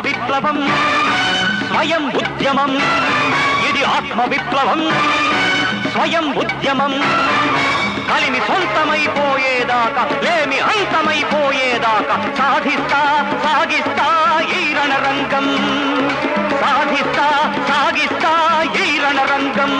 విప్లవం స్వయం ఉద్యమం ఇది ఆత్మ విప్లవం స్వయం ఉద్యమం కలిమి సొంతమైపోయేదాకా లేమి అంతమైపోయేదాకా సాధిస్తా సాగిస్తా ఈ రణరంగం సాధిస్తా సాగిస్తా ఈ రణరంగం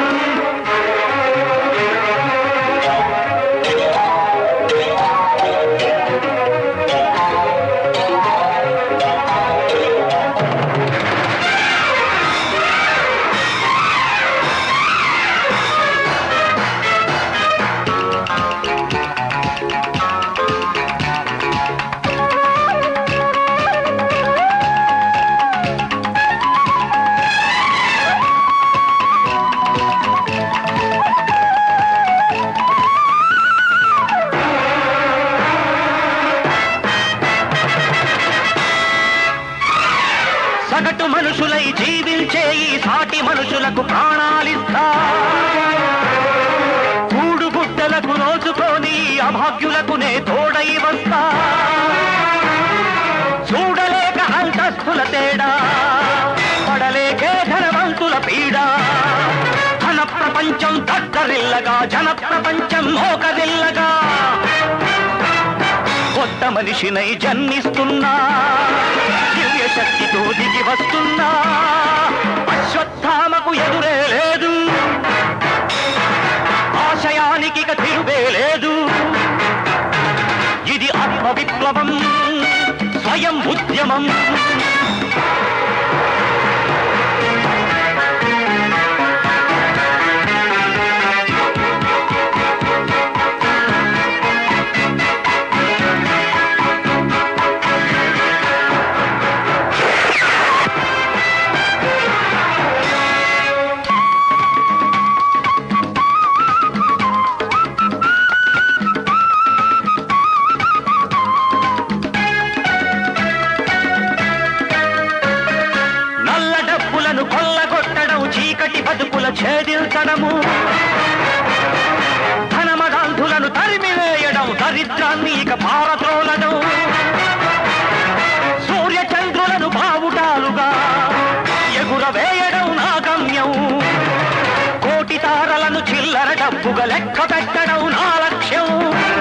సగటు మనుషులై జీవించే ఈ సాటి మనుషులకు ప్రాణాలిస్తా కూడు గుడ్డలకు నోచుకొని ఈ అభాగ్యులకు నే తోడై వస్తా చూడలేక అంతస్తుల తేడా పడలేకే ధనవంతుల పీడ ధన ప్రపంచం దద్దరిల్లగా జన ప్రపంచం మోకరిల్లగా కొత్త మనిషినై జన్మిస్తున్నా దివ్య శక్తితో దిగి వస్తున్నా అశ్వత్థామకు ఎదురే లేదు ఆశయానికి ఇక తిరుగే లేదు ఇది ఆత్మ విప్లవం స్వయం ఉద్యమం నల్ల డబ్బులను కొల్లగొట్టడం చీకటి బతుకుల ఛేదించడము ధనమగాంధులను తరిమివేయడం దరిద్రాన్ని ఇక పారద్రోలడం సూర్య చంద్రులను బావుటాలుగా ఎగురవేయడం నా గమ్యం కోటి తారలను చిల్లర డబ్బుగా లెక్క పెట్టడం నా లక్ష్యం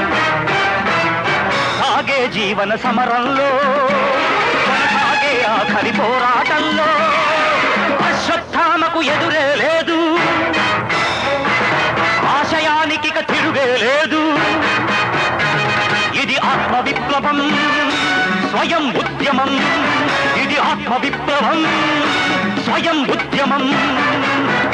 సాగే జీవన సమరంలో కొనసాగే ఆఖరి పోరాటంలో అశ్వత్థామకు ఎదురే లేదు ఆశయానికి ఇక తిరుగే లేదు ఇది ఆత్మ విప్లవం స్వయం ఉద్యమం ఇది ఆత్మ విప్లవం స్వయం ఉద్యమం